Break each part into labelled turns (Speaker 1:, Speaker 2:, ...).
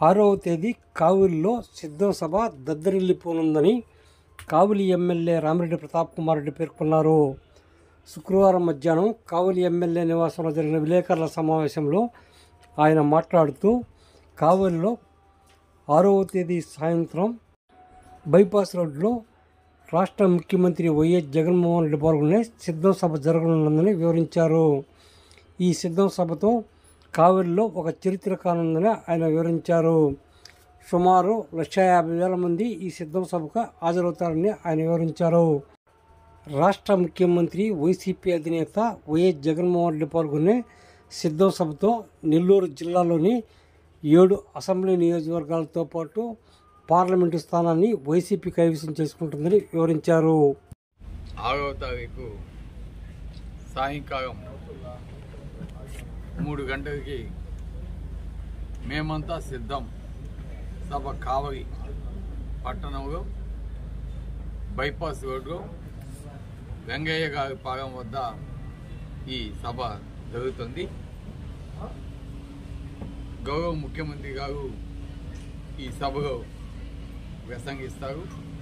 Speaker 1: ఆరవ తేదీ కావులిలో సిద్ధం సభ దద్దరిల్లిపోనుందని కావులి ఎమ్మెల్యే రామిరెడ్డి ప్రతాప్ కుమార్ రెడ్డి పేర్కొన్నారు శుక్రవారం మధ్యాహ్నం కావులి ఎమ్మెల్యే నివాసంలో జరిగిన విలేకరుల సమావేశంలో ఆయన మాట్లాడుతూ కావలిలో ఆరవ తేదీ సాయంత్రం బైపాస్ రోడ్లో రాష్ట్ర ముఖ్యమంత్రి వైఎస్ జగన్మోహన్ రెడ్డి పాల్గొనే సిద్ధం సభ జరగనుందని వివరించారు ఈ సిద్ధం సభతో కావలిలో ఒక చరిత్ర కానుందని ఆయన వివరించారు సుమారు లక్ష యాభై వేల మంది ఈ సిద్ధం సభకు హాజరవుతారని ఆయన వివరించారు రాష్ట్ర ముఖ్యమంత్రి వైసీపీ అధినేత వైఎస్ జగన్మోహన్ రెడ్డి పాల్గొనే సిద్ధం సభతో నెల్లూరు జిల్లాలోని ఏడు అసెంబ్లీ నియోజకవర్గాలతో పాటు పార్లమెంటు స్థానాన్ని వైసీపీ కైవసం చేసుకుంటుందని వివరించారు
Speaker 2: ఆరవ తారీఖు సాయంకాలం మూడు గంటలకి మేమంతా సిద్ధం సభ కావలి పట్టణంలో బైపాస్ రోడ్లో వెంగయ్య గారి పాలెం వద్ద ఈ సభ జరుగుతుంది గౌరవ ముఖ్యమంత్రి గారు ఈ సభలో ప్రసంగిస్తారు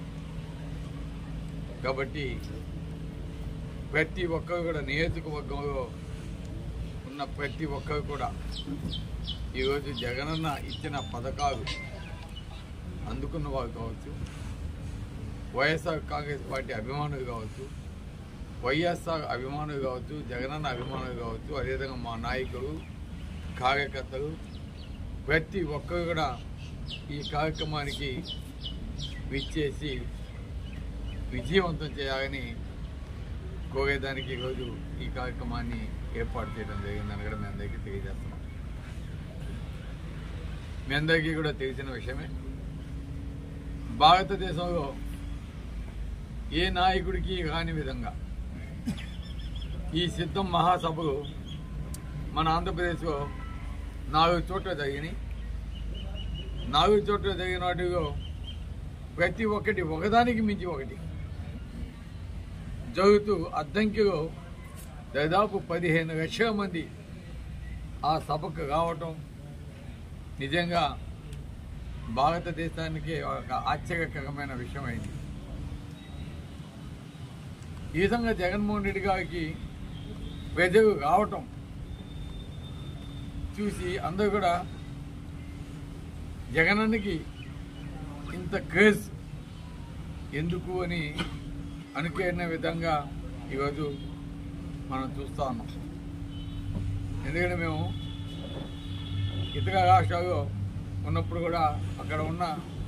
Speaker 2: కాబట్టి ప్రతి ఒక్కరు కూడా నియోజకవర్గంలో ఉన్న ప్రతి ఒక్కరు కూడా ఈరోజు జగనన్న ఇచ్చిన పథకాలు అందుకున్న వారు కావచ్చు వైఎస్ఆర్ కాంగ్రెస్ పార్టీ అభిమానులు కావచ్చు వైఎస్ఆర్ అభిమానులు కావచ్చు జగనన్న అభిమానులు కావచ్చు అదేవిధంగా మా నాయకులు కార్యకర్తలు ప్రతి ఒక్కరు కూడా ఈ కార్యక్రమానికి విచ్చేసి విజయవంతం చేయాలని కోరేదానికి ఈరోజు ఈ కార్యక్రమాన్ని ఏర్పాటు చేయడం జరిగిందని కూడా మీ అందరికీ తెలియజేస్తున్నాం మీ అందరికీ కూడా తెలిసిన విషయమే భారతదేశంలో ఏ నాయకుడికి కాని విధంగా ఈ సిద్ధం మహాసభలు మన ఆంధ్రప్రదేశ్లో నాలుగు చోట్ల జరిగినాయి నాలుగు చోట్ల జరిగిన వాటిలో ప్రతి ఒక్కటి ఒకదానికి మించి ఒకటి జరుగుతూ అద్దంకిలో దాదాపు పదిహేను లక్షల మంది ఆ సభకు రావటం నిజంగా భారతదేశానికి ఒక ఆశ్చర్యకరమైన విషయమైంది ఈ విధంగా జగన్మోహన్ రెడ్డి గారికి ప్రజలు రావటం చూసి అందరూ కూడా జగనన్నకి ఇంత క్రేజ్ ఎందుకు అని అనుకునే విధంగా ఈరోజు మనం చూస్తూ ఉన్నాం ఎందుకంటే మేము ఇతర రాష్ట్రాల్లో ఉన్నప్పుడు కూడా అక్కడ ఉన్న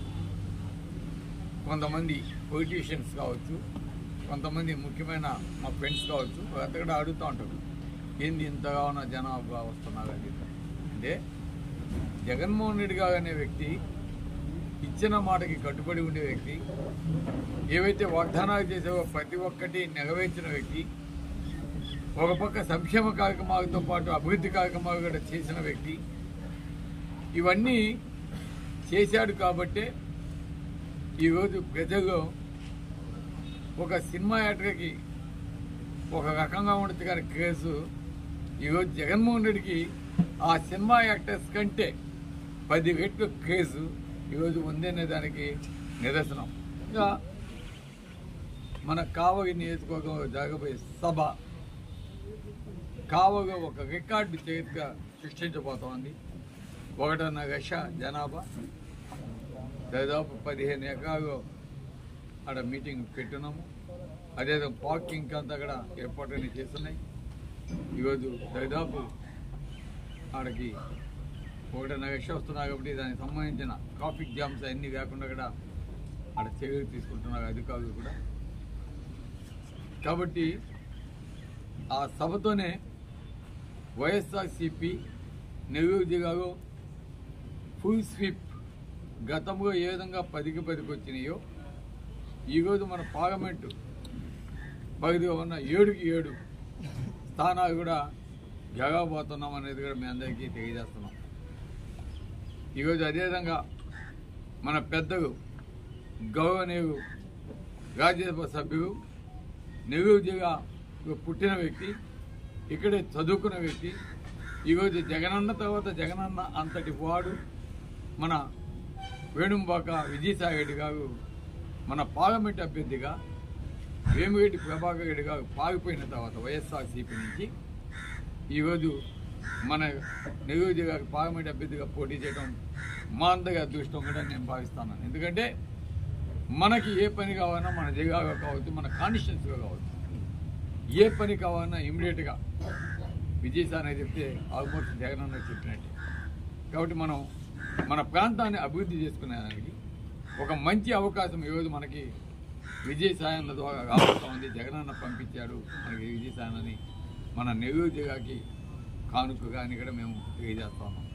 Speaker 2: కొంతమంది పొలిటీషియన్స్ కావచ్చు కొంతమంది ముఖ్యమైన మా ఫ్రెండ్స్ కావచ్చు వాళ్ళంతా కూడా అడుగుతూ ఉంటారు ఏంది ఇంతగా ఉన్న జనాభా వస్తున్నారు అది ఇది. అంటే జగన్మోహన్ రెడ్డి గారు అనే వ్యక్తి ఇచ్చిన మాటకి కట్టుబడి ఉండే వ్యక్తి ఏవైతే వాగ్దానాలు చేసావో ప్రతి ఒక్కటి నెరవేర్చిన వ్యక్తి ఒక పక్క సంక్షేమ కార్యక్రమాలతో పాటు అభివృద్ధి కార్యక్రమాలు కూడా చేసిన వ్యక్తి ఇవన్నీ చేశాడు కాబట్టే ఈరోజు ప్రజలు ఒక సినిమా యాక్టర్కి ఒక రకంగా ఉండదు కానీ క్రేజు ఈరోజు జగన్మోహన్ రెడ్డికి ఆ సినిమా యాక్టర్స్ కంటే పది రెట్లు క్రేజు ఈరోజు ఉందనే దానికి నిదర్శనం ఇంకా మన కావలి నియోజకవర్గంలో జరగబోయే సభ కావగా ఒక రికార్డు చేతిగా సృష్టించబోతోంది ఒకటిన్నర లక్ష జనాభా దాదాపు పదిహేను ఎకరాలు ఆడ మీటింగ్ పెట్టున్నాము అదేవిధంగా పార్కింగ్ అంతా కూడా ఏర్పాటు చేస్తున్నాయి ఈరోజు దాదాపు ఆడకి ఒకటిన్నర లక్ష వస్తున్నారు కాబట్టి దానికి సంబంధించిన ట్రాఫిక్ జామ్స్ అన్నీ లేకుండా కూడా ఆడ చర్యలు తీసుకుంటున్నారు అధికారులు కూడా కాబట్టి ఆ సభతోనే వైఎస్ఆర్సిపి నెల్లూరు జిల్లాలో ఫుల్ స్వీప్ గతంలో ఏ విధంగా పదికి పదికి వచ్చినాయో ఈరోజు మన పార్లమెంటు పరిధిలో ఉన్న ఏడుకి ఏడు స్థానాలు కూడా గెలవబోతున్నాం అనేది కూడా మీ అందరికీ తెలియజేస్తున్నాం ఈరోజు అదేవిధంగా మన పెద్దలు గౌరవనీయులు రాజ్యసభ సభ్యులు నెల్లూరు జిల్లాలో పుట్టిన వ్యక్తి ఇక్కడే చదువుకున్న వ్యక్తి ఈరోజు జగనన్న తర్వాత జగనన్న అంతటి వాడు మన వేణుంబాక విజయసాయి రెడ్డి గారు మన పార్లమెంట్ అభ్యర్థిగా వేమిరెడ్డి ప్రభాకర్ రెడ్డి గారు పారిపోయిన తర్వాత వైఎస్ఆర్సీపీ నుంచి ఈరోజు మన నెల్లూరు జిల్లాకు పార్లమెంట్ అభ్యర్థిగా పోటీ చేయడం మా అందరి అదృష్టం కూడా నేను భావిస్తున్నాను ఎందుకంటే మనకి ఏ పని కావాలన్నా మన జిల్లాలో కావచ్చు మన కాన్స్టిట్యున్సీలో కావచ్చు ఏ పని కావాలన్నా ఇమీడియట్గా విజయసాయి అని చెప్తే ఆల్మోస్ట్ జగన్ అన్న చెప్పినట్టే కాబట్టి మనం మన ప్రాంతాన్ని అభివృద్ధి చేసుకునేదానికి ఒక మంచి అవకాశం ఈరోజు మనకి విజయసాయన్ల ద్వారా రాబోతా ఉంది జగనన్న పంపించాడు మనకి విజయసాయనని మన నెల్లూరు జిల్లాకి కానుకగా అని కూడా మేము తెలియజేస్తా ఉన్నాం